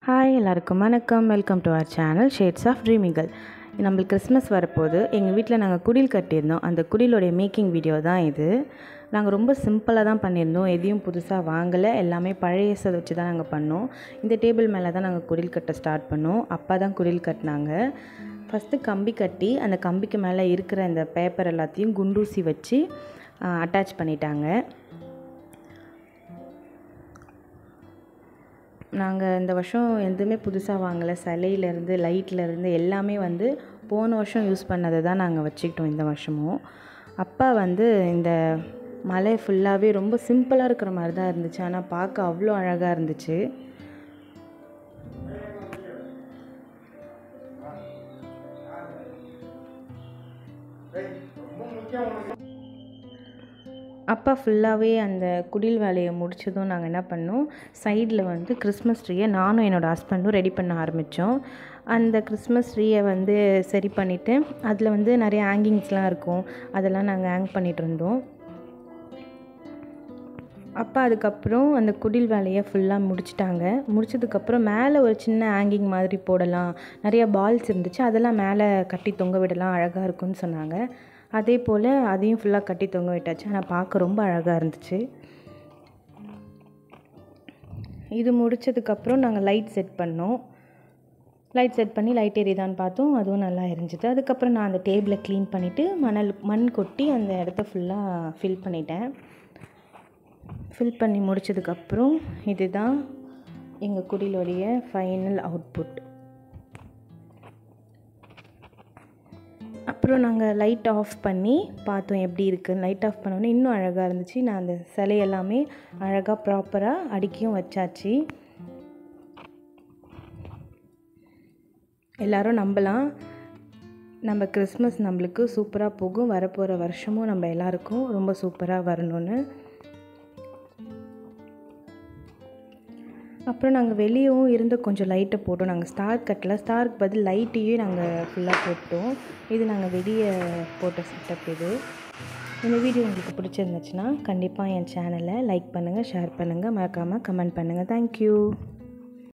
hi எல்லாருக்கும் வணக்கம் welcome to our channel shades of ட்ரீமிகள் நம்மளுக்கு கிறிஸ்மஸ் வரப்போகுது எங்கள் வீட்டில் நாங்கள் குடில் கட்டியிருந்தோம் அந்த குடிலோடைய மேக்கிங் வீடியோ தான் இது நாங்கள் ரொம்ப சிம்பிளாக தான் பண்ணியிருந்தோம் எதையும் புதுசாக வாங்கலை எல்லாமே பழையசை வச்சு தான் நாங்கள் பண்ணோம் இந்த டேபிள் மேலே தான் நாங்கள் குடில் கட்ட ஸ்டார்ட் பண்ணோம் அப்பா தான் குடில் கட்டினாங்க ஃபஸ்ட்டு கம்பி கட்டி அந்த கம்பிக்கு மேலே இருக்கிற இந்த பேப்பர் எல்லாத்தையும் குண்டூசி வச்சு அட்டாச் பண்ணிட்டாங்க நாங்கள் இந்த வருஷம் எதுவுமே புதுசாக வாங்கலை சிலையிலேருந்து லைட்லேருந்து எல்லாமே வந்து போன வருஷம் யூஸ் பண்ணதை தான் நாங்கள் வச்சுக்கிட்டோம் இந்த வருஷமும் அப்பா வந்து இந்த மலை ஃபுல்லாகவே ரொம்ப சிம்பிளாக இருக்கிற மாதிரி தான் இருந்துச்சு ஆனால் பார்க்க அவ்வளோ அழகாக இருந்துச்சு அப்பா ஃபுல்லாகவே அந்த குடில் வேலையை முடிச்சதும் நாங்கள் என்ன பண்ணோம் சைடில் வந்து கிறிஸ்மஸ் ட்ரீயை நானும் என்னோடய ஹஸ்பண்டும் ரெடி பண்ண ஆரம்பித்தோம் அந்த கிறிஸ்மஸ் ட்ரீயை வந்து சரி பண்ணிவிட்டு அதில் வந்து நிறைய ஹேங்கிங்ஸ்லாம் இருக்கும் அதெல்லாம் நாங்கள் ஹேங் பண்ணிகிட்டு இருந்தோம் அப்பா அதுக்கப்புறம் அந்த குடில் வேலையை ஃபுல்லாக முடிச்சிட்டாங்க முடிச்சதுக்கப்புறம் மேலே ஒரு சின்ன ஹேங்கிங் மாதிரி போடலாம் நிறைய பால்ஸ் இருந்துச்சு அதெல்லாம் மேலே கட்டி தொங்க விடலாம் அழகாக இருக்கும்னு சொன்னாங்க அதே போல் அதையும் ஃபுல்லாக கட்டி தொங்க விட்டாச்சு ஆனால் பார்க்க ரொம்ப அழகாக இருந்துச்சு இது முடித்ததுக்கப்புறம் நாங்கள் லைட் செட் பண்ணோம் லைட் செட் பண்ணி லைட் எரியுதான்னு பார்த்தோம் அதுவும் நல்லா எரிஞ்சுது அதுக்கப்புறம் நான் அந்த டேபிளை க்ளீன் பண்ணிவிட்டு மணல் மண் கொட்டி அந்த இடத்த ஃபுல்லாக ஃபில் பண்ணிட்டேன் ஃபில் பண்ணி முடித்ததுக்கப்புறம் இதுதான் எங்கள் குடிலோடைய ஃபைனல் அவுட்புட் அப்புறம் நாங்கள் லைட் ஆஃப் பண்ணி பார்த்தோம் எப்படி இருக்குது லைட் ஆஃப் பண்ணோன்னே இன்னும் அழகாக இருந்துச்சு நான் அந்த சிலை எல்லாமே அழகாக ப்ராப்பராக அடுக்கியும் வச்சாச்சு எல்லோரும் நம்பலாம் நம்ம கிறிஸ்மஸ் நம்மளுக்கு சூப்பராக போகும் வரப்போகிற வருஷமும் நம்ம எல்லாருக்கும் ரொம்ப சூப்பராக வரணும்னு அப்புறம் நாங்கள் வெளியவும் இருந்த கொஞ்சம் லைட்டை போட்டோம் நாங்கள் ஸ்டார் கட்டல ஸ்டாருக்கு பதில் லைட்டையே நாங்கள் ஃபுல்லாக போட்டோம் இது நாங்கள் வெளியே போட்ட செட்டப் இது இந்த வீடியோ உங்களுக்கு பிடிச்சிருந்துச்சுன்னா கண்டிப்பாக என் சேனலை லைக் பண்ணுங்கள் ஷேர் பண்ணுங்கள் மறக்காமல் கமெண்ட் பண்ணுங்கள் தேங்க்யூ